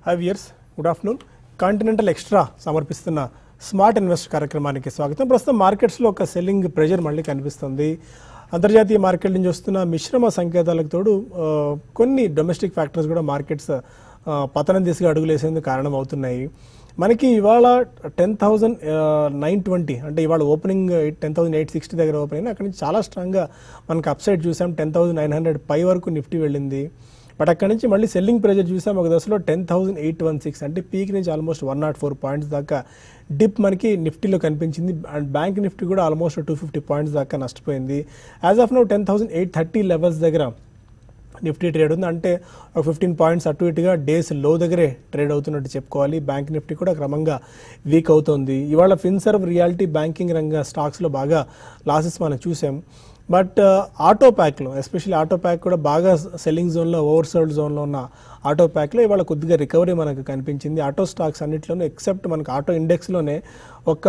Hive hi viewers good afternoon continental extra సమర్పిస్తున్న smart invest కార్యక్రమానికి స్వాగతం ప్రస్తుతం మార్కెట్స్లో ఒక సెల్లింగ్ ప్రెజర్ మళ్ళీ కనిపిస్తుంది అంతర్జాతీయ మార్కెట్ నుంచి వస్తున్న మిశ్రమ సంకేతాలకు తోడు ఆ, కొన్ని డొమెస్టిక్ ఫ్యాక్టర్స్ కూడా మార్కెట్స్ ఆ, పతనం దిశగా అడుగులేసేందుకు కారణం అవుతున్నాయి మనకి ఇవాళ టెన్ థౌజండ్ నైన్ ట్వంటీ అంటే ఇవాళ opening ten thousand eight sixty దగ్గర ఓపెన్ అయింది అక్కడ నుంచి చాలా స్ట్రాంగ్గా మనకి అప్సైడ్ చూసాం టెన్ థౌసండ్ నైన్ హండ్రెడ్ పై వరకు నిఫ్టీ వెళ్ళింది బట్ అక్కడ నుంచి మళ్ళీ సెల్లింగ్ ప్రెజర్ చూసాం ఒక దశలో ten thousand eight one six అంటే పీక్ నుంచి almost one naught four points దాకా డిప్ మనకి నిఫ్టీలో కనిపించింది అండ్ బ్యాంక్ నిఫ్టీ కూడా ఆల్మోస్ట్ టూ ఫిఫ్టీ పాయింట్స్ దాకా నష్టపోయింది as of now ten thousand eight thirty levels దగ్గర నిఫ్టీ ట్రేడ్ ఉంది అంటే ఒక ఫిఫ్టీన్ పాయింట్స్ అటు ఇటుగా డేస్ లో దగ్గరే ట్రేడ్ అవుతున్నట్టు చెప్పుకోవాలి బ్యాంక్ నిఫ్టీ కూడా క్రమంగా వీక్ అవుతుంది ఇవాళ ఫిన్సర్వ్ రియాలిటీ బ్యాంకింగ్ రంగ స్టాక్స్లో బాగా లాసెస్ మనం చూసాం బట్ ఆటో ప్యాక్లో ఎస్పెషల్లీ ఆటో ప్యాక్ కూడా బాగా సెల్లింగ్ జోన్లో ఓవర్ సోల్డ్ జోన్లో ఉన్న ఆటో ప్యాక్లో ఇవాళ కొద్దిగా రికవరీ మనకు కనిపించింది ఆటో స్టాక్స్ అన్నింటిలోనూ ఎక్సెప్ట్ మనకు ఆటో ఇండెక్స్లోనే ఒక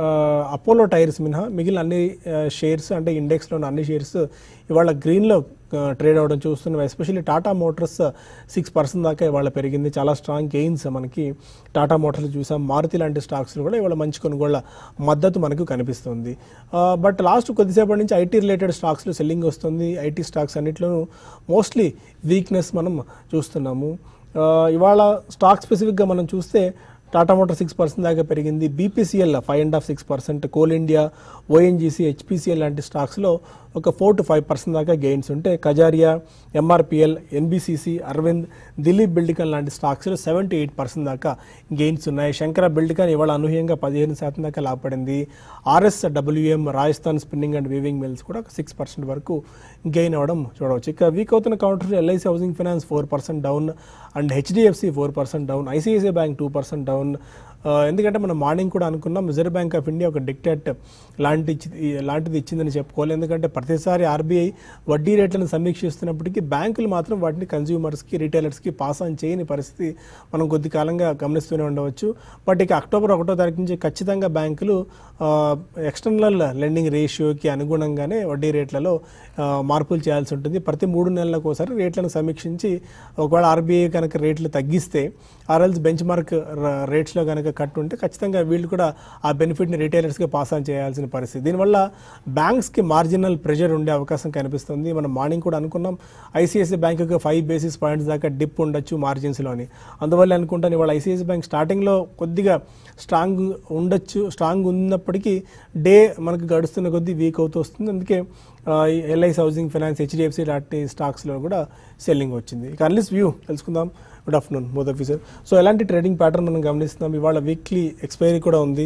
అపోలో టైర్స్ మినహా మిగిలిన అన్ని షేర్స్ అంటే ఇండెక్స్లో ఉన్న అన్ని షేర్స్ ఇవాళ గ్రీన్లో ట్రేడ్ అవ్వడం చూస్తున్నాం especially Tata Motors six percent దాకా ఇవాళ పెరిగింది చాలా స్ట్రాంగ్ గెయిన్స్ మనకి టాటా మోటార్స్ చూసాం మారుతి లాంటి స్టాక్స్ కూడా ఇవాళ మంచి కొనుగోళ్ల మద్దతు మనకు కనిపిస్తుంది బట్ లాస్ట్ కొద్దిసేపటి నుంచి ఐటీ రిలేటెడ్ స్టాక్స్లో సెల్లింగ్ వస్తుంది ఐటీ స్టాక్స్ అన్నిట్లోనూ మోస్ట్లీ వీక్నెస్ మనం చూస్తున్నాము ఆ, ఇవాళ స్టాక్ స్పెసిఫిక్గా మనం చూస్తే టాటా మోటార్ సిక్స్ పర్సెంట్ దాకా పెరిగింది BPCL five and half six percent Coal India ONGC HPCL లాంటి స్టాక్స్లో ఒక ఫోర్ టు ఫైవ్ పర్సెంట్ దాకా గెయిన్స్ ఉంటే Kajaria MRPL NBCC Arvind Dilip Buildcon లాంటి స్టాక్స్లో సెవెంటీ ఎయిట్ పర్సెంట్ దాకా గెయిన్స్ ఉన్నాయి శంకర బిల్డికన్ ఇవాళ అనూహ్యంగా పదిహేను శాతం దాకా లాభపడింది RS WM Rajasthan spinning and weaving mills కూడా ఒక సిక్స్ పర్సెంట్ వరకు గెయిన్ అవ్వడం చూడవచ్చు ఇక వీక్ అవుతున్న counter LIC housing finance four percent down and HDFC four percent down ICICI bank two percent down ఆ, ఎందుకంటే మనం మార్నింగ్ కూడా అనుకున్నాం రిజర్వ్ బ్యాంక్ ఆఫ్ ఇండియా ఒక డిక్టేట్ లాంటి ఇచ్చి- లాంటిది ఇచ్చిందని చెప్పుకోవాలి ఎందుకంటే ప్రతిసారి ఆర్బీఐ వడ్డీ రేట్లను సమీక్షిస్తున్నప్పటికీ బ్యాంకులు మాత్రం వాటిని కన్జ్యూమర్స్కి రీటైలర్స్కి పాస్ ఆన్ చేయని పరిస్థితి మనం కొద్ది కాలంగా గమనిస్తూనే ఉండవచ్చు బట్ ఇక అక్టోబర్ ఒకటో తారీఖు నుంచి ఖచ్చితంగా బ్యాంకులు ఎక్స్టర్నల్ లెండింగ్ రేషియోకి అనుగుణంగానే వడ్డీ రేట్లలో ఆ, మార్పులు చేయాల్సి ఉంటుంది ప్రతి మూడు నెలలకు ఒకసారి రేట్లను సమీక్షించి ఒకవేళ ఆర్బీఐ కనుక రేట్లు తగ్గిస్తే ఆర్ఎల్స్ బెంచ్ మార్క్ రేట్స్లో కనుక కట్ ఉంటే ఖచ్చితంగా వీళ్ళు కూడా ఆ బెనిఫిట్ని రిటైలర్స్కి పాస్ ఆన్ చేయాల్సిన పరిస్థితి దీనివల్ల బ్యాంక్స్కి మార్జినల్ ప్రెషర్ ఉండే అవకాశం కనిపిస్తుంది మనం మార్నింగ్ కూడా అనుకున్నాం ఐసిఐసిఐ బ్యాంకుకి ఫైవ్ బేసిస్ పాయింట్స్ దాకా డిప్ ఉండొచ్చు మార్జిన్స్లోని అందువల్ల అనుకుంటాను ఇవాళ ఐసిఐసిఐ బ్యాంక్ స్టార్టింగ్లో కొద్దిగా స్ట్రాంగ్ ఉండొచ్చు స్ట్రాంగ్ ఉన్నప్పటికీ డే మనకు గడుస్తున్న కొద్దీ వీక్ అవుతూ వస్తుంది అందుకే ఎల్ఐసి హౌసింగ్ ఫైనాన్స్ హెచ్డిఎఫ్సి లాంటి స్టాక్స్లో కూడా సెల్లింగ్ వచ్చింది ఇక అన్లిస్ వ్యూ తెలుసుకుందాం good afternoon both officer so ఎలాంటి ట్రేడింగ్ ప్యాటర్న్ మనం గమనిస్తున్నాం ఇవాళ వీక్లీ ఎక్స్పైరీ కూడా ఉంది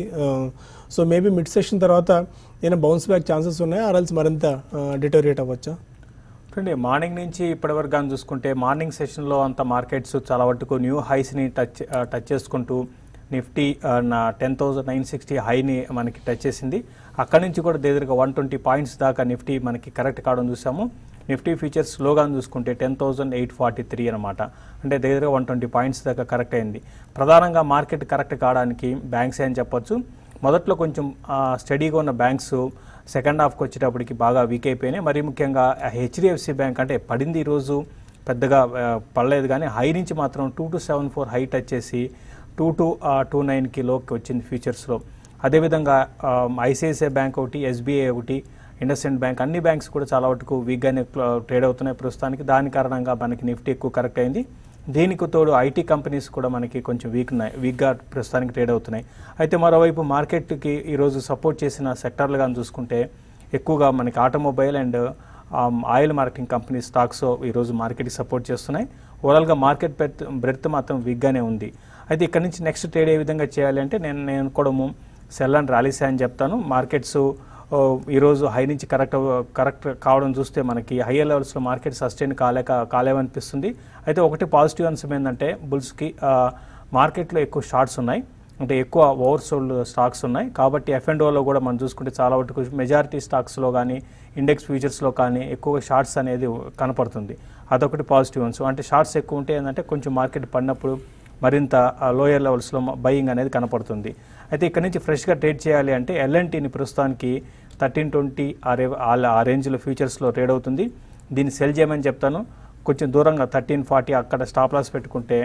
సో మేబీ మిడ్ సెషన్ తర్వాత ఏమైనా బౌన్స్ బ్యాక్ ఛాన్సెస్ ఉన్నాయా ఆర్ఎల్స్ మరింత డిటోరియేట్ అవ్వచ్చా చూడండి మార్నింగ్ నుంచి ఇప్పటివరకు కానీ చూసుకుంటే మార్నింగ్ సెషన్లో అంత మార్కెట్స్ చాలా వరకు న్యూ హైస్ని టచ్ ఆ, టచ్ చేసుకుంటూ నిఫ్టీ ఆ, నా టెన్ థౌసండ్ నైన్ సిక్స్టీ హైని మనకి టచ్ చేసింది అక్కడి నుంచి కూడా దగ్గరగా వన్ ట్వంటీ పాయింట్స్ దాకా నిఫ్టీ మనకి కరెక్ట్ కావడం చూసాము నిఫ్టీ ఫీచర్స్ స్లోగా చూసుకుంటే ten thousand eight forty three అనమాట అంటే దగ్గరగా వన్ ట్వంటీ పాయింట్స్ దాకా కరెక్ట్ అయింది ప్రధానంగా మార్కెట్ కరెక్ట్ కావడానికి బ్యాంక్స్ అని చెప్పొచ్చు మొదట్లో కొంచెం ఆ, స్టడీగా ఉన్న బ్యాంక్స్ సెకండ్ హాఫ్కి వచ్చేటప్పటికి బాగా వీక్ అయిపోయినాయి మరీ ముఖ్యంగా హెచ్డిఎఫ్సి బ్యాంక్ అంటే పడింది ఈరోజు పెద్దగా ఆ, పడలేదు కానీ హై నుంచి మాత్రం two two seven four high touch చేసి టూ టు టూ నైన్కి లోకి వచ్చింది ఫ్యూచర్స్లో అదేవిధంగా ఐసిఐసిఐ బ్యాంక్ ఒకటి ఎస్బీఐ ఒకటి ఇండస్ఇండ్ బ్యాంక్ అన్ని బ్యాంక్స్ కూడా చాలా వరకు వీక్గానే ట్రేడ్ అవుతున్నాయి ప్రస్తుతానికి దాని కారణంగా మనకి నిఫ్టీ ఎక్కువ కరెక్ట్ అయింది దీనికి తోడు ఐటీ కంపెనీస్ కూడా మనకి కొంచెం వీక్ ఉన్నాయి వీక్గా ప్రస్తుతానికి ట్రేడ్ అవుతున్నాయి అయితే మరోవైపు మార్కెట్కి ఈరోజు సపోర్ట్ చేసిన సెక్టర్లు కానీ చూసుకుంటే ఎక్కువగా మనకి automobile and oil marketing company stocks ఈరోజు మార్కెట్కి సపోర్ట్ చేస్తున్నాయి ఓవరాల్గా మార్కెట్ బ్రెత్ బ్రెత్ మాత్రం వీక్గానే ఉంది అయితే ఇక్కడ నుంచి నెక్స్ట్ ట్రేడ్ ఏ విధంగా చేయాలి అంటే నేను నేను అనుకోవడము సెల్ అండ్ ర్యాలీస్ అని చెప్తాను మార్కెట్స్ ఓ, ఈరోజు హై నుంచి కరెక్ట్ అవ- కరెక్ట్ కావడం చూస్తే మనకి హయ్యర్ లెవెల్స్లో మార్కెట్ సస్టైన్ కాలేక కాలేవనిపిస్తుంది అయితే ఒకటి పాజిటివ్ అంశం ఏంటంటే బుల్స్కి ఆ, మార్కెట్లో ఎక్కువ షార్ట్స్ ఉన్నాయి అంటే ఎక్కువ ఓవర్ సోల్డ్ స్టాక్స్ ఉన్నాయి కాబట్టి ఎఫ్ అండ్ ఓలో కూడా మనం చూసుకుంటే చాలా వరకు మెజారిటీ స్టాక్స్లో కానీ ఇండెక్స్ ఫ్యూచర్స్లో కానీ ఎక్కువగా షార్ట్స్ అనేది కనపడుతుంది అదొకటి పాజిటివ్ అంశం అంటే షార్ట్స్ ఎక్కువ ఉంటే ఏంటంటే కొంచెం మార్కెట్ పడినప్పుడు మరింత లోయర్ లెవెల్స్లో బయింగ్ అనేది కనపడుతుంది అయితే ఇక్కడ నుంచి ఫ్రెష్గా ట్రేడ్ చేయాలి అంటే ఎల్ఎన్టీని ప్రస్తుతానికి థర్టీన్ ట్వంటీ ఆ రే ఆ రేంజ్లో ఫ్యూచర్స్లో ట్రేడ్ అవుతుంది దీన్ని సెల్ చేయమని చెప్తాను కొంచెం దూరంగా థర్టీన్ ఫార్టీ అక్కడ స్టాప్ లాస్ పెట్టుకుంటే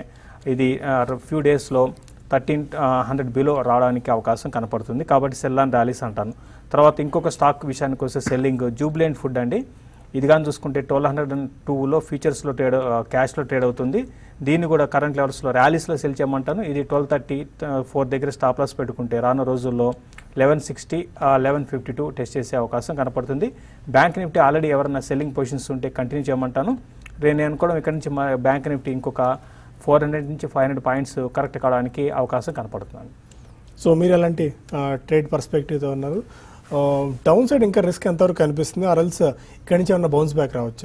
ఇది ఫ్యూ డేస్లో థర్టీన్ హండ్రెడ్ బిలో రావడానికి అవకాశం కనపడుతుంది కాబట్టి సెల్ అండ్ ర్యాలీస్ అంటాను తర్వాత ఇంకొక స్టాక్ విషయానికి వస్తే సెల్లింగ్ జూబ్లెంట్ ఫుడ్ అండి ఇది కానీ చూసుకుంటే ట్వెల్వ్ హండ్రెడ్ అండ్ టూలో ఫీచర్స్లో ట్రేడ్ క్యాష్లో ట్రేడ్ అవుతుంది దీన్ని కూడా కరెంట్ లెవెల్స్లో ర్యాలీస్లో సెల్ చేయమంటాను ఇది ట్వెల్వ్ థర్టీ ఫోర్ దగ్గర స్టాప్ లాస్ పెట్టుకుంటే రానున్న రోజుల్లో eleven sixty eleven fifty two test చేసే అవకాశం కనపడుతుంది బ్యాంక్ నిఫ్టీ ఆల్రెడీ ఎవరైనా సెల్లింగ్ పొజిషన్స్ ఉంటే కంటిన్యూ చేయమంటాను రే- నేను కూడా ఇక్కడ నుంచి మా బ్యాంక్ నిఫ్టీ ఇంకొక ఫోర్ హండ్రెడ్ నుంచి ఫైవ్ హండ్రెడ్ పాయింట్స్ కరెక్ట్ కావడానికి అవకాశం కనపడుతుంది సో మీరు ఎలాంటి ట్రేడ్ పర్స్పెక్టివ్తో ఉన్నారు డౌన్ సైడ్ ఇంకా రిస్క్ ఎంతవరకు కనిపిస్తుంది ఆర్ఎల్స్ ఇక్కడి నుంచి ఏమన్నా బౌన్స్ బ్యాక్ రావచ్చా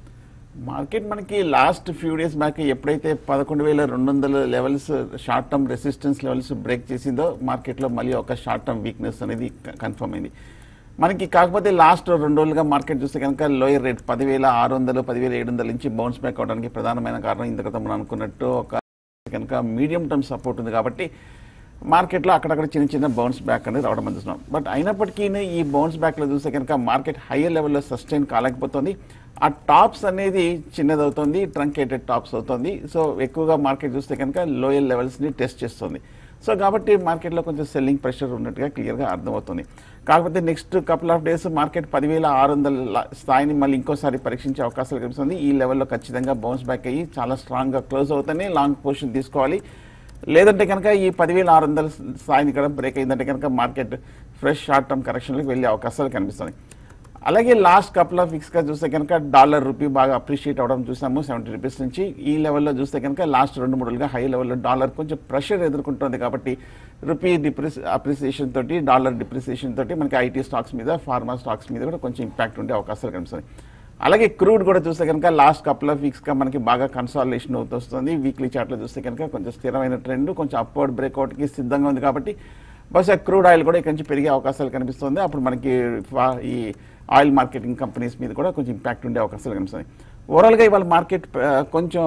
మార్కెట్ మనకి లాస్ట్ ఫ్యూ డేస్ బ్యాక్ ఎప్పుడైతే పదకొండు వేల రెండు వందల levels short term resistance levels break చేసిందో మార్కెట్లో మళ్ళీ ఒక షార్ట్ టర్మ్ వీక్నెస్ అనేది కన్ఫర్మ్ అయింది మనకి కాకపోతే లాస్ట్ రెండు రోజులుగా మార్కెట్ చూస్తే కనుక లోయర్ రేట్ పదివేల ఆరు వందలు పదివేల ఏడు వందల నుంచి బౌన్స్ బ్యాక్ అవడానికి ప్రధానమైన కారణం ఇంతకుతో మనం అనుకున్నట్టు ఒక కనుక మీడియం టర్మ్ సపోర్ట్ ఉంది కాబట్టి మార్కెట్లో అక్కడక్కడ చిన్న చిన్న బౌన్స్ బ్యాక్ అనేది రావడం మనం చూస్తున్నాం బట్ అయినప్పటికీ ఈ బౌన్స్ బ్యాక్లో చూస్తే కనుక మార్కెట్ హయ్యర్ లెవెల్లో సస్టైన్ కాలేకపోతుంది ఆ టాప్స్ అనేది చిన్నదవుతుంది ట్రంకేటెడ్ టాప్స్ అవుతుంది సో ఎక్కువగా మార్కెట్ చూస్తే కనుక లోయర్ లెవెల్స్ని టెస్ట్ చేస్తుంది సో కాబట్టి మార్కెట్లో కొంచెం సెల్లింగ్ ప్రెషర్ ఉన్నట్టుగా క్లియర్గా అర్థమవుతుంది కాకపోతే next couple of days market పదివేల ఆరు వందల స్థాయిని మళ్ళీ ఇంకోసారి పరీక్షించే అవకాశాలు కనిపిస్తుంది ఈ లెవెల్లో ఖచ్చితంగా బౌన్స్ బ్యాక్ అయ్యి చాలా స్ట్రాంగ్గా క్లోజ్ అవుతూనే లాంగ్ పొజిషన్ తీసుకోవాలి లేదంటే కనుక ఈ పదివేల ఆరు వందల స్థాయిని కూడా బ్రేక్ అయిందంటే కనుక మార్కెట్ ఫ్రెష్ షార్ట్ టర్మ్ కరెక్షన్లకు వెళ్ళే అవకాశాలు కనిపిస్తున్నాయి అలాగే లాస్ట్ కపుల్ ఆఫ్ వీక్స్గా చూస్తే కనుక డాలర్ రూపీ బాగా అప్రిషియేట్ అవడం చూసాము సెవెంటీ రూపీస్ నుంచి ఈ లెవెల్లో చూస్తే కనుక లాస్ట్ రెండు మూడులుగా హై లెవెల్లో డాలర్ కొంచెం ప్రెషర్ ఎదుర్కొంటుంది కాబట్టి రూపీ డిప్రిస్ అప్రిసియేషన్ తోటి డాలర్ డిప్రిసియేషన్ తోటి మనకి ఐటీ స్టాక్స్ మీద ఫార్మా స్టాక్స్ మీద కూడా కొంచెం ఇంపాక్ట్ ఉండే అవకాశాలు కనిపిస్తుంది అలాగే క్రూడ్ కూడా చూస్తే కనుక లాస్ట్ కపుల్ ఆఫ్ వీక్స్గా మనకి బాగా కన్సాలేషన్ అవుతూ వస్తుంది వీక్లీ చార్ట్లో చూస్తే కనుక కొంచెం స్థిరమైన ట్రెండ్ కొంచెం అప్వర్డ్ బ్రేక్అవుట్కి సిద్ధంగా ఉంది కాబట్టి బహుశా క్రూడ్ ఆయిల్ కూడా ఇక్కడి నుంచి పెరిగే అవకాశాలు కనిపిస్తుంది అప్పుడు మనకి ఫా- ఈ ఆయిల్ మార్కెటింగ్ కంపెనీస్ మీద కూడా కొంచెం ఇంపాక్ట్ ఉండే అవకాశాలు కనిపిస్తుంది ఓవరాల్గా ఇవాళ మార్కెట్ ఆ, కొంచెం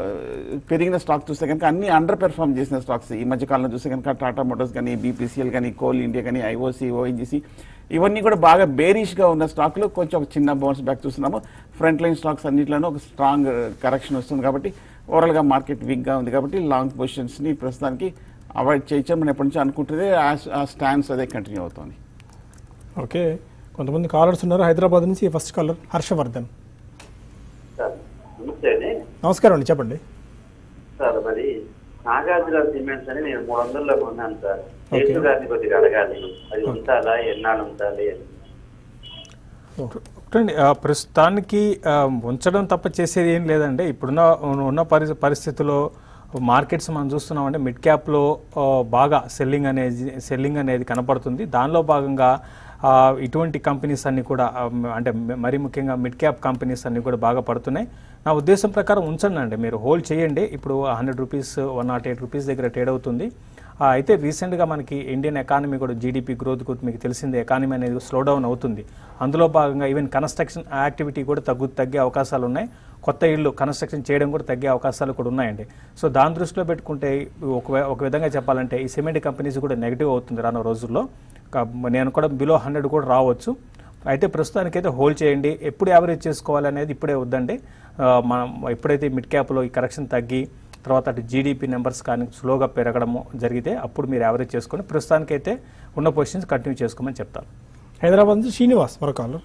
పెరిగిన స్టాక్ చూస్తే కనుక అన్ని అండర్ పెర్ఫామ్ చేసిన స్టాక్స్ ఈ మధ్య కాలంలో చూస్తే కనుక టాటా మోటార్స్ కానీ బీపీసీఎల్ కానీ కోల్ ఇండియా కానీ ఐఓసి ఓఎన్జీసీ ఇవన్నీ కూడా బాగా బేరిష్గా ఉన్న స్టాక్లు కొంచెం ఒక చిన్న బౌన్స్ బ్యాక్ చూస్తున్నాము ఫ్రంట్ లైన్ స్టాక్స్ అన్నింటిలోనూ ఒక స్ట్రాంగ్ కరెక్షన్ వస్తుంది కాబట్టి ఓవరాల్గా మార్కెట్ వీక్గా ఉంది కాబట్టి లాంగ్ పొజిషన్స్ని ప్రస్తుతానికి అవాయిడ్ చేయొచ్చు మనం ఎప్పటి నుంచి అనుకుంటుంది ఆ- ఆ స్టాండ్స్ అదే కంటిన్యూ అవుతుంది ఓకే కొంతమంది కాలర్స్ ఉన్నారు హైదరాబాద్ నుంచి ఫస్ట్ కాలర్ హర్షవర్ధన్ సార్ నమస్తే అండి నమస్కారం అండి చెప్పండి సార్ మరి నాగార్జున సిమెంట్స్ అని నేను మూడు వందల్లో కొన్నాను సార్ ఓకే. కేసు గారిని కొద్దిగా అడగాలి అది ఉంచాలా ఎన్నాళ్ళు ఉంచాలి అని. ఒకటండి ఆ, ప్రస్తుతానికి ఆ, ఉంచడం తప్ప చేసేది ఏం లేదండి ఇప్పుడున్న ఉన్న పరి పరిస్థితుల్లో మార్కెట్స్ మనం చూస్తున్నామంటే మిడ్ క్యాప్లో ఆ, బాగా సెల్లింగ్ అనేది సెల్లింగ్ అనేది కనపడుతుంది దానిలో భాగంగా ఆ, ఇటువంటి కంపెనీస్ అన్ని కూడా ఆ, అంటే మరీ ముఖ్యంగా మిడ్ క్యాప్ కంపెనీస్ అన్ని కూడా బాగా పడుతున్నాయి నా ఉద్దేశం ప్రకారం ఉంచండి అండి మీరు హోల్డ్ చేయండి ఇప్పుడు hundred rupees one nought eight rupees దగ్గర ట్రేడ్ అవుతుంది ఆ, అయితే రీసెంట్గా మనకి ఇండియన్ ఎకానమీ కూడా జీడిపి గ్రోత్ కూడా మీకు తెలిసిందే ఎకానమీ అనేది స్లో డౌన్ అవుతుంది అందులో భాగంగా ఈవెన్ కన్స్ట్రక్షన్ యాక్టివిటీ కూడా తగ్గు తగ్గే అవకాశాలు ఉన్నాయి కొత్త ఇళ్ళు కన్స్ట్రక్షన్ చేయడం కూడా తగ్గే అవకాశాలు కూడా ఉన్నాయండి సో దాని దృష్టిలో పెట్టుకుంటే ఒక వే- ఒక విధంగా చెప్పాలంటే ఈ సిమెంట్ కంపెనీస్ కూడా నెగిటివ్ అవుతుంది రానున్న రోజుల్లో కా- నేను కూడా బిలో హండ్రెడ్ కూడా రావచ్చు అయితే ప్రస్తుతానికైతే హోల్డ్ చేయండి ఎప్పుడు యావరేజ్ చేసుకోవాలనేది ఇప్పుడే వద్దండి ఆ, మనం ఎప్పుడైతే మిడ్ క్యాప్లో ఈ కరెక్షన్ తగ్గి తర్వాత అటు జీడిపి నెంబర్స్ కానీ స్లోగా పెరగడము జరిగితే అప్పుడు మీరు యావరేజ్ చేసుకొని ప్రస్తుతానికైతే ఉన్న పొజిషన్స్ కంటిన్యూ చేసుకోమని చెప్తాను హైదరాబాద్ నుంచి శ్రీనివాస్ మరో కాలర్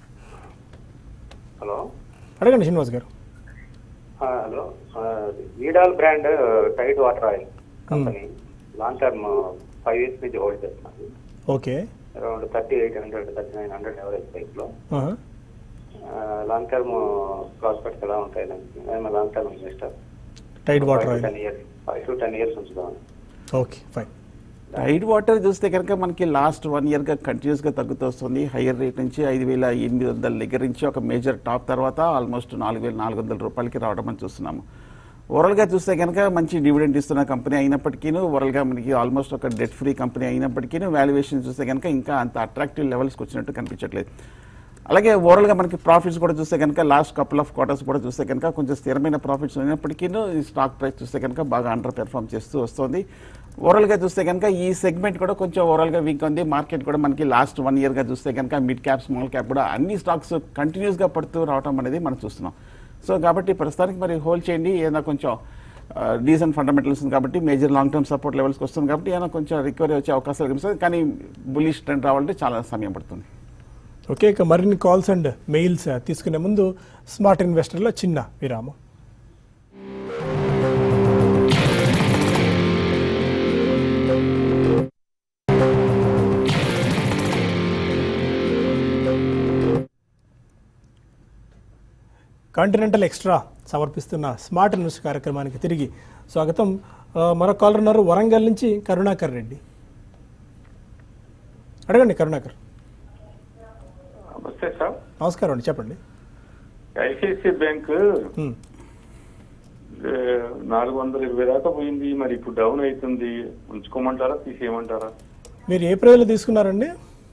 హలో అడగండి శ్రీనివాస్ గారు ఆ, హలో ఆ, వీడాల్ brand tide water oil company long term five years నుంచి హోల్డ్ చేస్తున్నాను okay around thirty eight hundred thirty nine hundred average price లో ఆహా. లాంగ్ టర్మ్ ప్రాస్పెక్ట్స్ ఎలా ఉంటాయి నేను long term investor tide water oil ten years five to ten years ఉంచుదాం okay fine tide water చూస్తే కనుక మనకి లాస్ట్ వన్ ఇయర్గా కంటిన్యూస్గా తగ్గుతూ వస్తుంది హయ్యర్ రేట్ నుంచి ఐదు వేల ఎనిమిది వందల దగ్గర నుంచి ఒక మేజర్ టాప్ తర్వాత ఆల్మోస్ట్ నాలుగు వేల నాలుగు వందల రూపాయలకి రావడం మనం చూస్తున్నాము ఓవరాల్గా చూస్తే కనుక మంచి డివిడెంట్ ఇస్తున్న కంపెనీ అయినప్పటికీ ఓవరాల్గా మనకి ఆల్మోస్ట్ ఒక డెట్ ఫ్రీ కంపెనీ అయినప్పటికీ వాల్యుయేషన్ చూస్తే కనుక ఇంకా అంత అట్రాక్టివ్ లెవెల్స్కి వచ్చినట్టు కనిపించట్లేదు అలాగే ఓవరాల్గా మనకి ప్రాఫిట్స్ కూడా చూస్తే కనుక లాస్ట్ కపుల్ ఆఫ్ క్వార్టర్స్ కూడా చూస్తే కనుక కొంచెం స్థిరమైన ప్రాఫిట్స్ అయినప్పటికీ ఈ స్టాక్ ప్రైస్ చూస్తే కనుక బాగా అండర్ పెర్ఫామ్ చేస్తూ వస్తుంది ఓవరాల్గా చూస్తే కనుక ఈ సెగ్మెంట్ కూడా కొంచెం ఓవరాల్గా వీక్ ఉంది మార్కెట్ కూడా మనకి లాస్ట్ వన్ ఇయర్గా చూస్తే కనుక మిడ్ క్యాప్ స్మాల్ క్యాప్ కూడా అన్ని స్టాక్స్ కంటిన్యూస్గా పడుతూ రావడం అనేది మనం చూస్తున్నాం సో కాబట్టి ప్రస్తుతానికి మరి హోల్డ్ చేయండి ఏదైనా కొంచెం డీసెంట్ ఫండమెంటల్స్ ఉంది కాబట్టి మేజర్ లాంగ్ టర్మ్ సపోర్ట్ లెవెల్స్కి వస్తుంది కాబట్టి ఏమైనా కొంచెం రికవరీ వచ్చే అవకాశాలు కనిపిస్తుంది కానీ బులిష్ ట్రెండ్ రావాలంటే చాలా సమయం పడుతుంది ఓకే ఇక మరిన్ని కాల్స్ అండ్ మెయిల్స్ తీసుకునే ముందు స్మార్ట్ ఇన్వెస్టర్లో చిన్న విరామం కాంటినెంటల్ ఎక్స్ట్రా సమర్పిస్తున్న స్మార్ట్ న్యూస్ కార్యక్రమానికి తిరిగి స్వాగతం ఆ, మరొక కాలర్ ఉన్నారు వరంగల్ నుంచి కరుణాకర్ రెడ్డి అడగండి కరుణాకర్ నమస్తే సార్ నమస్కారం అండి చెప్పండి ఐసిఐసి బ్యాంక్ హ్మ్. ఏ, నాలుగు వందల ఇరవై దాకా పోయింది మరి ఇప్పుడు డౌన్ అవుతుంది ఉంచుకోమంటారా తీసేయమంటారా మీరు ఏ ప్రైజ్లో తీసుకున్నారండి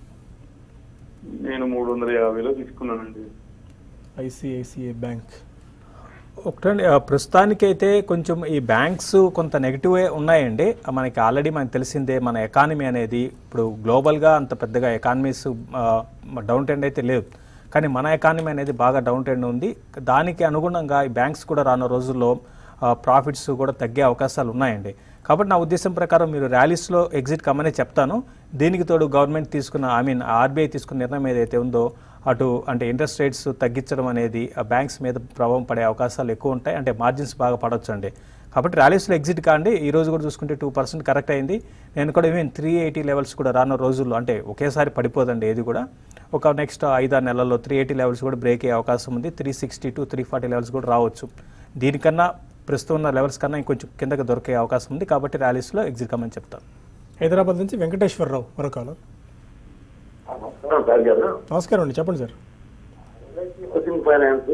నేను మూడు వందల యాభైలో తీసుకున్నానండి ఐసిఐసిఐ బ్యాంక్ ఒకటండి ఆ, ప్రస్తుతానికైతే కొంచెం ఈ బ్యాంక్స్ కొంత నెగిటివే ఉన్నాయండి ఆ, మనకి ఆల్రెడీ మనకు తెలిసిందే మన ఎకానమీ అనేది ఇప్పుడు గ్లోబల్గా అంత పెద్దగా ఎకానమీస్ డౌన్ ట్రెండ్ అయితే లేదు కానీ మన ఎకానమీ అనేది బాగా డౌన్ ట్రెండ్ ఉంది దానికి అనుగుణంగా ఈ బ్యాంక్స్ కూడా రానున్న రోజుల్లో ప్రాఫిట్స్ కూడా తగ్గే అవకాశాలు ఉన్నాయండి కాబట్టి నా ఉద్దేశం ప్రకారం మీరు ర్యాలీస్లో ఎగ్జిట్ కమ్మనే చెప్తాను దీనికి తోడు గవర్నమెంట్ తీసుకున్న ఐ మీన్ ఆర్బీఐ తీసుకున్న నిర్ణయం ఏదైతే ఉందో అటు అంటే ఇంట్రెస్ట్ రేట్స్ తగ్గించడం అనేది ఆ బ్యాంక్స్ మీద ప్రభావం పడే అవకాశాలు ఎక్కువ ఉంటాయి అంటే మార్జిన్స్ బాగా పడవచ్చు అండి కాబట్టి ర్యాలీస్లో ఎగ్జిట్ కాండి ఈ రోజు కూడా చూసుకుంటే టూ పర్సెంట్ కరెక్ట్ అయింది నేను కూడా ఈవెన్ త్రీ ఎయిటీ లెవెల్స్ కూడా రానున్న రోజుల్లో అంటే ఒకేసారి పడిపోదండి ఏది కూడా ఒక నెక్స్ట్ ఐదారు నెలల్లో త్రీ ఎయిటీ లెవెల్స్ కూడా బ్రేక్ అయ్యే అవకాశం ఉంది three sixty to three forty levels కూడా రావచ్చు దీనికన్నా ప్రస్తుతం ఉన్న లెవెల్స్ కన్నా ఇంకొంచెం కిందకి దొరికే అవకాశం ఉంది కాబట్టి ర్యాలీస్లో ఎగ్జిట్ కమ్మని చెప్తాను హైదరాబాద్ నుంచి వెంకటేశ్వరరావు మరొక కాలర్ నమస్కారం సార్ గారు నమస్కారం అండి చెప్పండి sir housing finance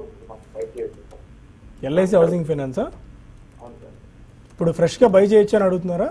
LIC housing ఫైనాన్సా ఇప్పుడు ఫ్రెష్గా బై చేయొచ్చు అని అడుగుతున్నారా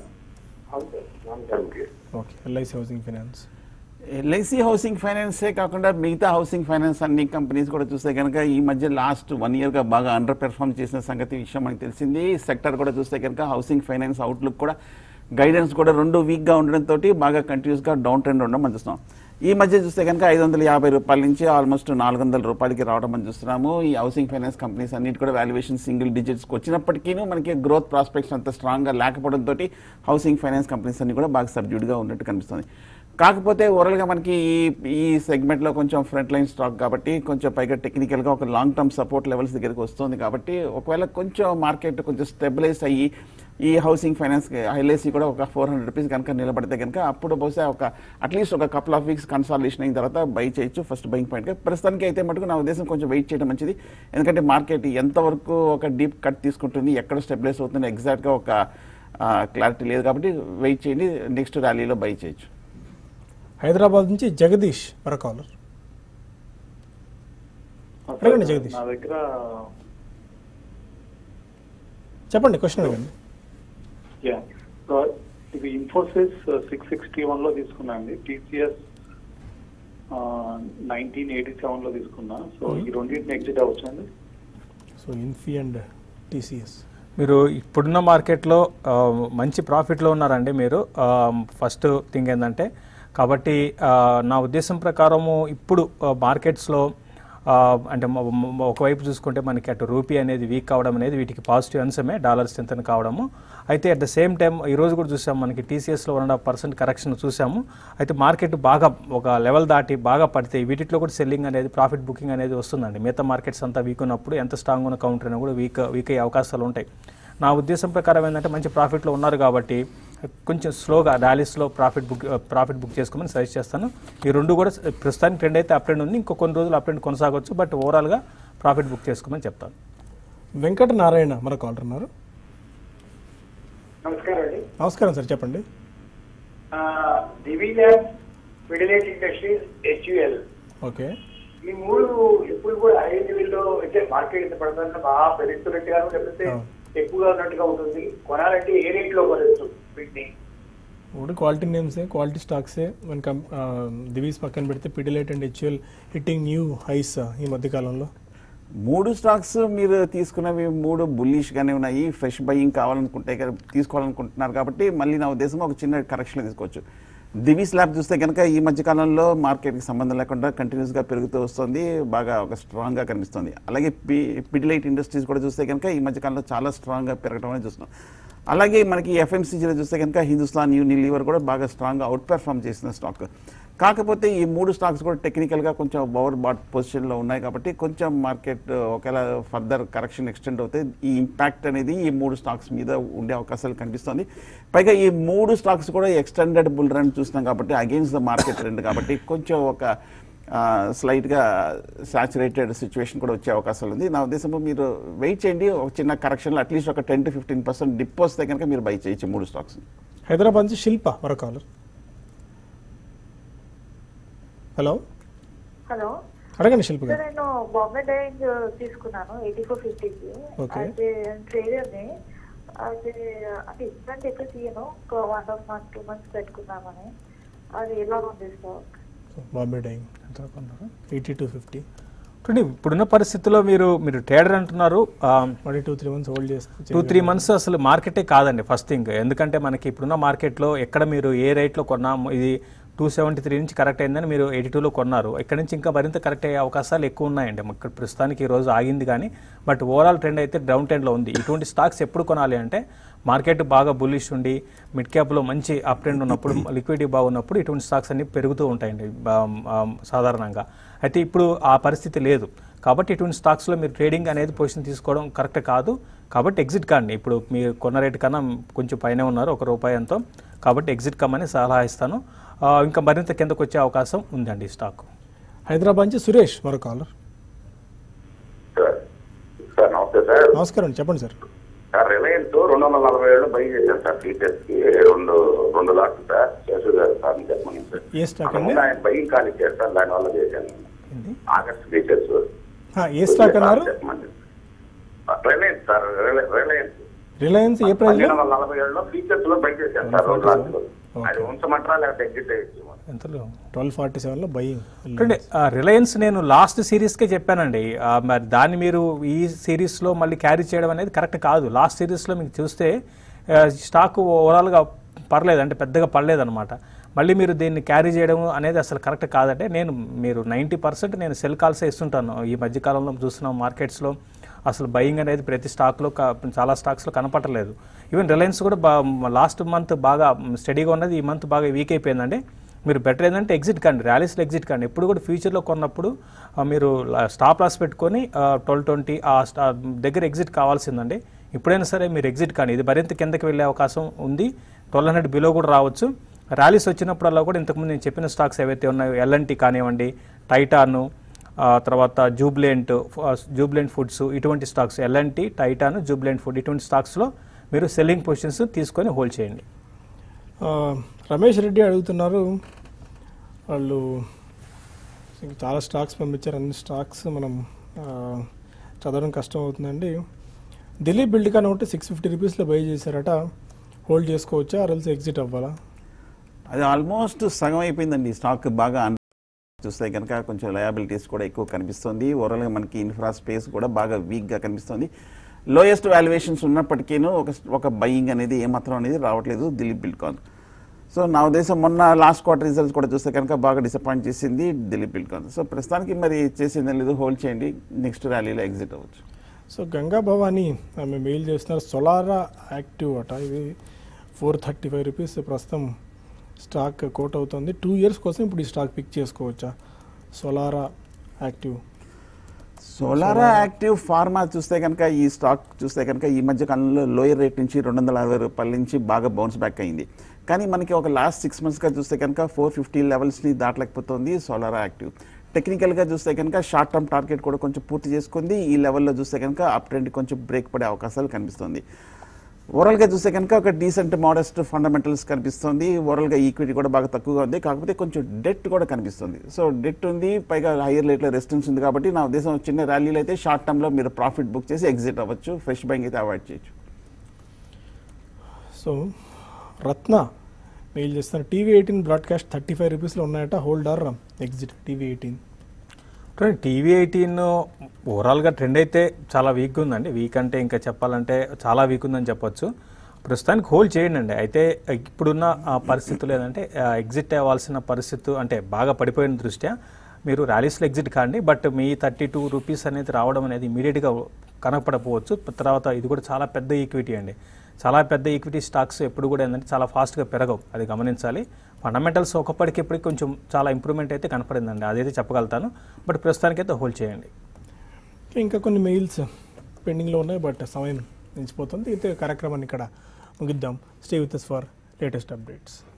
okay LIC housing finance LIC housing ఫైనాన్సే కాకుండా మిగతా హౌసింగ్ ఫైనాన్స్ అన్ని కంపెనీస్ కూడా చూస్తే కనుక ఈ మధ్య లాస్ట్ వన్ ఇయర్గా బాగా అండర్ పెర్ఫామ్ చేసిన సంగతి విషయం మనకి తెలిసింది సెక్టర్ కూడా చూస్తే కనుక హౌసింగ్ ఫైనాన్స్ అవుట్లుక్ కూడా గైడెన్స్ కూడా రెండు వీక్గా ఉండడంతో బాగా కంటిన్యూస్గా డౌన్ ట్రెండ్ ఉండడం మనం చూస్తున్నాం ఈ మధ్య చూస్తే కనుక ఐదు వందల యాభై రూపాయల నుంచి ఆల్మోస్ట్ నాలుగు వందల రూపాయలకి రావడం మనం చూస్తున్నాము ఈ హౌసింగ్ ఫైనాన్స్ కంపెనీస్ అన్నిటి కూడా వాల్యుయేషన్ సింగిల్ డిజిట్స్కి వచ్చినప్పటికీ మనకి గ్రోత్ ప్రాస్పెక్ట్స్ అంత స్ట్రాంగ్గా లేకపోవడంతో హౌసింగ్ ఫైనాన్స్ కంపెనీస్ అన్ని కూడా బాగా సబ్డ్యూడ్గా ఉన్నట్టు కనిపిస్తుంది కాకపోతే ఓవరాల్గా మనకి ఈ ఈ సెగ్మెంట్లో కొంచెం ఫ్రంట్ లైన్ స్టాక్ కాబట్టి కొంచెం పైగా టెక్నికల్గా ఒక లాంగ్ టర్మ్ సపోర్ట్ లెవెల్స్ దగ్గరికి వస్తుంది కాబట్టి ఒకవేళ కొంచెం మార్కెట్ కొంచెం స్టెబిలైజ్ అయ్యి ఈ హౌసింగ్ ఫైనాన్స్ ఐఎల్ఐసి కూడా ఒక ఫోర్ హండ్రెడ్ రూపీస్ కనుక నిలబడితే కనుక అప్పుడు బహుశా ఒక అట్లీస్ట్ ఒక కపుల్ ఆఫ్ వీక్స్ కన్సాలిడేషన్ అయిన తర్వాత బై చేయొచ్చు ఫస్ట్ బయింగ్ పాయింట్గా ప్రస్తుతానికి అయితే మటుకు నా ఉద్దేశం కొంచెం వెయిట్ చేయడం మంచిది ఎందుకంటే మార్కెట్ ఎంతవరకు ఒక డీప్ కట్ తీసుకుంటుంది ఎక్కడ స్టెబిలైజ్ అవుతుంది ఎగ్జాక్ట్గా ఒక క్లారిటీ లేదు కాబట్టి వెయిట్ చేయండి నెక్స్ట్ ర్యాలీలో బై చేయొచ్చు హైదరాబాద్ నుంచి జగదీష్ మరొక కాలర్ అడగండి జగదీష్ నా దగ్గర చెప్పండి క్వశ్చన్ అడగండి యా సో ఇది ఇన్ఫోసిస్ సిక్స్ సిక్స్టీ వన్ లో తీసుకున్నా అండి టీసీఎస్ నైన్టీన్ ఎయిటీ సెవెన్ లో తీసుకున్నా సో ఈ రెండింటిని ఎగ్జిట్ అవ్వచ్చు అండి సో ఇన్ఫీ అండ్ టీసీఎస్ మీరు ఇప్పుడున్న మార్కెట్లో ఆ, మంచి ప్రాఫిట్లో ఉన్నారండి మీరు ఆ, ఫస్ట్ థింగ్ ఏంటంటే కాబట్టి ఆ, నా ఉద్దేశం ప్రకారము ఇప్పుడు ఆ, మార్కెట్స్లో ఆ, అంటే మ- మ- ఒకవైపు చూసుకుంటే మనకి అటు రూపీ అనేది వీక్ కావడం అనేది వీటికి పాజిటివ్ అంశమే డాలర్ స్ట్రెంత్ కావడము అయితే అట్ ద సేమ్ టైం ఈ రోజు కూడా చూసాం మనకి టీసీఎస్లో one and half percent correction చూసాము అయితే మార్కెట్ బాగా ఒక లెవెల్ దాటి బాగా పడితే వీటిలో కూడా సెల్లింగ్ అనేది ప్రాఫిట్ బుకింగ్ అనేది వస్తుందండి మిగతా మార్కెట్స్ అంతా వీక్ ఉన్నప్పుడు ఎంత స్ట్రాంగ్ ఉన్న కౌంటర్ అయినా కూడా వీక్ వీక్ అయ్యే అవకాశాలు ఉంటాయి నా ఉద్దేశం ప్రకారం ఏంటంటే మంచి ప్రాఫిట్లో ఉన్నారు కాబట్టి కొంచెం స్లోగా ర్యాలీస్లో ప్రాఫిట్ బుక్ ప్రాఫిట్ బుక్ చేసుకోమని సజెస్ట్ చేస్తాను ఈ రెండు కూడా ప్రస్తుతానికి ట్రెండ్ అయితే అప్ ట్రెండ్ ఉంది ఇంకో కొన్ని రోజులు అప్ ట్రెండ్ కొనసాగవచ్చు బట్ ఓవరాల్గా ప్రాఫిట్ బుక్ చేసుకోమని చెప్తాను వెంకట నారాయణ మరొక కాలర్ ఉన్నారు నమస్కారం అండి నమస్కారం సార్ చెప్పండి దివి ల్యాబ్ మిడిలేట్ ఇండస్ట్రీస్ హెచ్యుఎల్ ఓకే ఈ మూడు ఇప్పుడు కూడా హై లెవెల్లో అయితే మార్కెట్ ఇంత పడుతుందంటే బాగా పెరుగుతున్నట్టుగా లేకపోతే అవును. ఎక్కువగా ఉన్నట్టుగా ఉంటుంది కొనాలంటే ఏ రేట్ లో కొనవచ్చు వీటిని ఇప్పుడు క్వాలిటీ నేమ్సే క్వాలిటీ స్టాక్సే మన కం దివీస్ పక్కన పెడితే Pidilite and HUL hitting new highs ఈ మధ్య కాలంలో మూడు స్టాక్స్ మీరు తీసుకున్నవి మూడు బుల్లిష్ గానే ఉన్నాయి ఫ్రెష్ బయింగ్ కావాలనుకుంటే కనుక తీసుకోవాలనుకుంటున్నారు కాబట్టి మళ్ళీ నా ఉద్దేశం ఒక చిన్న కరెక్షన్ తీసుకోవచ్చు దివి స్లాబ్ చూస్తే కనుక ఈ మధ్య కాలంలో మార్కెట్కి సంబంధం లేకుండా కంటిన్యూస్గా పెరుగుతూ వస్తుంది బాగా ఒక స్ట్రాంగ్గా కనిపిస్తుంది అలాగే పి పిడిలైట్ ఇండస్ట్రీస్ కూడా చూస్తే కనుక ఈ మధ్య కాలంలో చాలా స్ట్రాంగ్గా పెరగడం అనేది చూస్తున్నాం అలాగే మనకి ఎఫ్ఎంసీజీలో చూస్తే కనుక హిందుస్థాన్ యూనిలీవర్ కూడా బాగా స్ట్రాంగ్గా అవుట్ పెర్ఫామ్ చేసిన స్టాక్ కాకపోతే ఈ మూడు స్టాక్స్ కూడా టెక్నికల్గా కొంచెం ఓవర్ బాట్ పొజిషన్లో ఉన్నాయి కాబట్టి కొంచెం మార్కెట్ ఒకవేళ ఫర్దర్ కరెక్షన్ ఎక్స్టెండ్ అవుతే ఈ ఇంపాక్ట్ అనేది ఈ మూడు స్టాక్స్ మీద ఉండే అవకాశాలు కనిపిస్తుంది పైగా ఈ మూడు స్టాక్స్ కూడా ఎక్స్టెండెడ్ బుల్ రన్ చూస్తున్నాం కాబట్టి అగైన్స్ ద మార్కెట్ ట్రెండ్ కాబట్టి కొంచెం ఒక స్లైట్గా సాచురేటెడ్ సిచ్యువేషన్ కూడా వచ్చే అవకాశాలు ఉంది నా ఉద్దేశంలో మీరు వెయిట్ చేయండి ఒక చిన్న కరెక్షన్లో అట్లీస్ట్ ఒక ten to fifteen percent dip వస్తే కనుక మీరు బై చేయొచ్చు మూడు స్టాక్స్ హైదరాబాద్ నుంచి శిల్ప మరో కాలర్ హలో హలో అడగండి శిల్ప సార్ గారు నేను బాంబే డైయింగ్ తీసుకున్నాను ఎయిటీ ఫోర్ ఫిఫ్టీకి Okay. అయితే ట్రేడర్ని అయితే అంటే ఇన్స్టెంట్ ఎక్కువ తీయను ఒక one half month two months పెట్టుకుందామని అది ఎలా ఉంది సార్ బాంబే డైయింగ్ ఎంత కొన్నారు? ఎయిటీ టు ఫిఫ్టీ చూడండి ఇప్పుడున్న పరిస్థితుల్లో మీరు మీరు ట్రేడర్ అంటున్నారు ఆ, మళ్ళీ టూ త్రీ మంత్స్ హోల్డ్ చేస్తే టూ త్రీ మంత్స్ అసలు మార్కెటే కాదండి ఫస్ట్ థింగ్ ఎందుకంటే మనకి ఇప్పుడున్న మార్కెట్లో ఎక్కడ మీరు ఏ రేట్లో కొన్నాము ఇది టూ సెవెంటీ త్రీ నుంచి కరెక్ట్ అయిందని మీరు ఎయిటీ టూలో కొన్నారు ఇక్కడ నుంచి ఇంకా మరింత కరెక్ట్ అయ్యే అవకాశాలు ఎక్కువ ఉన్నాయండి ఇక్కడ ప్రస్తుతానికి ఈ రోజు ఆగింది కానీ బట్ ఓవరాల్ ట్రెండ్ అయితే డౌన్ ట్రెండ్లో ఉంది ఇటువంటి స్టాక్స్ ఎప్పుడు కొనాలి అంటే మార్కెట్ బాగా బుల్లిష్ ఉండి మిడ్ క్యాప్లో మంచి అప్ ట్రెండ్ ఉన్నప్పుడు లిక్విడిటీ బాగున్నప్పుడు ఇటువంటి స్టాక్స్ అన్ని పెరుగుతూ ఉంటాయండి బా- ఆ, సాధారణంగా అయితే ఇప్పుడు ఆ పరిస్థితి లేదు కాబట్టి ఇటువంటి స్టాక్స్లో మీరు ట్రేడింగ్ అనేది పొజిషన్ తీసుకోవడం కరెక్ట్ కాదు కాబట్టి ఎగ్జిట్ కాండి ఇప్పుడు మీరు కొన్న రేటు కన్నా కొంచెం పైన ఉన్నారు ఒక రూపాయి ఎంతో కాబట్టి ఎగ్జిట్ కమ్మని సలహా ఇస్తాను ఆ, ఇంకా మరింత కిందకు వచ్చే అవకాశం ఉందండి ఈ స్టాక్ హైదరాబాద్ నుంచి సురేష్ మరో కాలర్ సార్ సార్ నమస్తే సార్ నమస్కారం అండి చెప్పండి సార్ సార్ రిలయన్స్ రెండు వందల నలభై ఏళ్ళు బై చేశాను సార్ ఫీచర్స్ కి రెండు రెండు లాట్లు సార్ శేషు గారు సార్ చెప్పమని సార్ ఏ స్టాక్ అండి అంతకుముందు ఆయన బై కాల్ ఇచ్చారు సార్ దానివల్ల చేశాను ఏంది ఆగస్ట్ ఫీచర్స్ ఆ, ఏ స్టాక్ అన్నారు చెప్పమని రిలయన్స్ సార్ రిలయ- రిలయన్స్ రిలయన్స్ ఏ ప్రైస్ పన్నెండు వందల నలభై ఏడులో ఫీచర్స్ లో బై చేశాను సార్ రెండు లాట్లు అది ఉంచమంటారా లేకపోతే ఎగ్జిట్ అయ్యచ్చు ఎంతలో ట్వెల్వ్ ఫార్టీ సెవెన్లో బయింగ్ చూడండి ఆ, రిలయన్స్ నేను లాస్ట్ సిరీస్కే చెప్పానండి ఆ, మరి దాన్ని మీరు ఈ సిరీస్లో మళ్ళీ క్యారీ చేయడం అనేది కరెక్ట్ కాదు లాస్ట్ సిరీస్లో మీకు చూస్తే ఆ, స్టాక్ ఓవరాల్గా పర్లేదు అంటే పెద్దగా పడలేదన్నమాట మళ్ళీ మీరు దీన్ని క్యారీ చేయడం అనేది అసలు కరెక్ట్ కాదంటే నేను మీరు నైంటీ పర్సెంట్ నేను సెల్ కాల్సే ఇస్తుంటాను ఈ మధ్యకాలంలో చూస్తున్నాం మార్కెట్స్లో అసలు బయింగ్ అనేది ప్రతి స్టాక్లో క- చాలా స్టాక్స్లో కనపడలేదు ఈవెన్ రిలయన్స్ కూడా బా లాస్ట్ మంత్ బాగా స్టడీగా ఉన్నది ఈ మంత్ బాగా వీక్ అయిపోయిందండి మీరు బెటర్ ఏంటంటే ఎగ్జిట్ కండి ర్యాలీస్లో ఎగ్జిట్ కండి ఎప్పుడు కూడా ఫ్యూచర్లో కొన్నప్పుడు ఆ, మీరు స్టాప్ లాస్ పెట్టుకొని ట్వెల్వ్ ట్వంటీ ఆ స్టా దగ్గర ఎగ్జిట్ కావాల్సిందండి ఇప్పుడైనా సరే మీరు ఎగ్జిట్ కానీ ఇది మరింత కిందకి వెళ్ళే అవకాశం ఉంది ట్వెల్వ్ హండ్రెడ్ బిలో కూడా రావచ్చు ర్యాలీస్ వచ్చినప్పుడల్లా కూడా ఇంతకుముందు నేను చెప్పిన స్టాక్స్ ఏవైతే ఉన్నాయో ఎల్ఎన్టీ కానివ్వండి టైటాను ఆ, తర్వాత జూబ్లెంట్ జూబ్లెంట్ ఫుడ్స్ ఇటువంటి stocks L and T Titan Jubilant food ఇటువంటి స్టాక్స్లో మీరు సెల్లింగ్ పొజిషన్స్ తీసుకొని హోల్డ్ చేయండి ఆ, రమేష్ రెడ్డి అడుగుతున్నారు వాళ్ళు ఇంకా చాలా స్టాక్స్ పంపించారు అన్ని స్టాక్స్ మనం ఆ, చదవడం కష్టం అవుతుందండి ఢిల్లీ బిల్డ్కాన్ ఒకటి సిక్స్ ఫిఫ్టీ రూపీస్లో బై చేశారట హోల్డ్ చేసుకోవచ్చా ఆర్ఎల్స్ ఎగ్జిట్ అవ్వాలా అది ఆల్మోస్ట్ సగం అయిపోయిందండి ఈ స్టాక్ బాగా అన్- చూస్తే కనుక కొంచెం లయబిలిటీస్ కూడా ఎక్కువ కనిపిస్తుంది ఓవరాల్గా మనకి ఇన్ఫ్రా స్పేస్ కూడా బాగా వీక్గా కనిపిస్తుంది లోయెస్ట్ వాల్యుయేషన్స్ ఉన్నప్పటికీను ఒక ఒక బయింగ్ అనేది ఏమాత్రం అనేది రావట్లేదు దిలీప్ బిల్కాన్ సో నా ఉద్దేశం మొన్న లాస్ట్ క్వార్టర్ రిజల్ట్స్ కూడా చూస్తే కనుక బాగా డిసప్పాయింట్ చేసింది దిలీప్ బిల్కాన్ సో ప్రస్తుతానికి మరి చేసింది లేదు హోల్డ్ చేయండి నెక్స్ట్ ర్యాలీలో ఎగ్జిట్ అవ్వచ్చు సో గంగా భవాని ఆమె మెయిల్ చేస్తున్నారు సొలారా యాక్టివ్ అట ఇది ఫోర్ థర్టీ ఫైవ్ రూపీస్ ప్రస్తుతం స్టాక్ కోట్ అవుతుంది టూ ఇయర్స్ కోసం ఇప్పుడు ఈ స్టాక్ పిక్ చేసుకోవచ్చా Solara active Solara active pharma చూస్తే కనుక ఈ స్టాక్ చూస్తే కనుక ఈ మధ్య కాలంలో లోయర్ రేట్ నుంచి రెండు వందల అరవై రూపాయల నుంచి బాగా బౌన్స్ బ్యాక్ అయింది కానీ మనకి ఒక లాస్ట్ సిక్స్ మంత్స్గా చూస్తే కనుక ఫోర్ ఫిఫ్టీ లెవెల్స్ని దాటలేకపోతుంది సోలారా యాక్టివ్ టెక్నికల్గా చూస్తే కనుక షార్ట్ టర్మ్ టార్గెట్ కూడా కొంచెం పూర్తి చేసుకుంది ఈ లెవెల్లో చూస్తే కనుక అప్ ట్రెండ్ కొంచెం బ్రేక్ పడే అవకాశాలు కనిపిస్తుంది ఓవరాల్గా చూస్తే కనుక ఒక డీసెంట్ మోడెస్ట్ ఫండమెంటల్స్ కనిపిస్తుంది ఓవరాల్గా ఈక్విటీ కూడా బాగా తక్కువగా ఉంది కాకపోతే కొంచెం డెట్ కూడా కనిపిస్తుంది సో డెట్ ఉంది పైగా హైయర్ రేట్లో రెసిస్టెన్స్ ఉంది కాబట్టి నా ఉద్దేశం చిన్న ర్యాలీలో అయితే షార్ట్ టర్మ్లో మీరు ప్రాఫిట్ బుక్ చేసి ఎగ్జిట్ అవ్వచ్చు ఫ్రెష్ బైంగ్ అయితే అవాయిడ్ చేయొచ్చు సో రత్న మెయిల్ చేస్తున్నారు TV eighteen broadcast thirty five రూపీస్లో ఉన్నాయట hold or exit TV eighteen చూడండి టీవీ ఎయిటీన్ ఓవరాల్గా ట్రెండ్ అయితే చాలా వీక్గా ఉందండి వీక్ అంటే ఇంకా చెప్పాలంటే చాలా వీక్ ఉందని చెప్పొచ్చు ప్రస్తుతానికి హోల్డ్ చేయండి అండి అయితే ఇప్పుడున్న ఆ, పరిస్థితులు ఏంటంటే ఎగ్జిట్ అవ్వాల్సిన పరిస్థితి అంటే బాగా పడిపోయిన దృష్ట్యా మీరు ర్యాలీస్లో ఎగ్జిట్ కాండి బట్ మీ థర్టీ టూ రూపీస్ అనేది రావడం అనేది ఇమీడియట్గా కనపడకపోవచ్చు తర్వాత ఇది కూడా చాలా పెద్ద ఈక్విటీ అండి చాలా పెద్ద ఈక్విటీ స్టాక్స్ ఎప్పుడు కూడా ఏంటంటే చాలా ఫాస్ట్గా పెరగవు అది గమనించాలి ఫండమెంటల్స్ ఒకప్పటికిప్పటికి కొంచెం చాలా ఇంప్రూవ్మెంట్ అయితే కనపడిందండి అదైతే చెప్పగలుగుతాను బట్ ప్రస్తుతానికైతే హోల్డ్ చేయండి ఇంకా కొన్ని మెయిల్స్ పెండింగ్లో ఉన్నాయి బట్ సమయం నిలిచిపోతుంది అయితే కార్యక్రమాన్ని ఇక్కడ ముగిద్దాం stay with for latest updates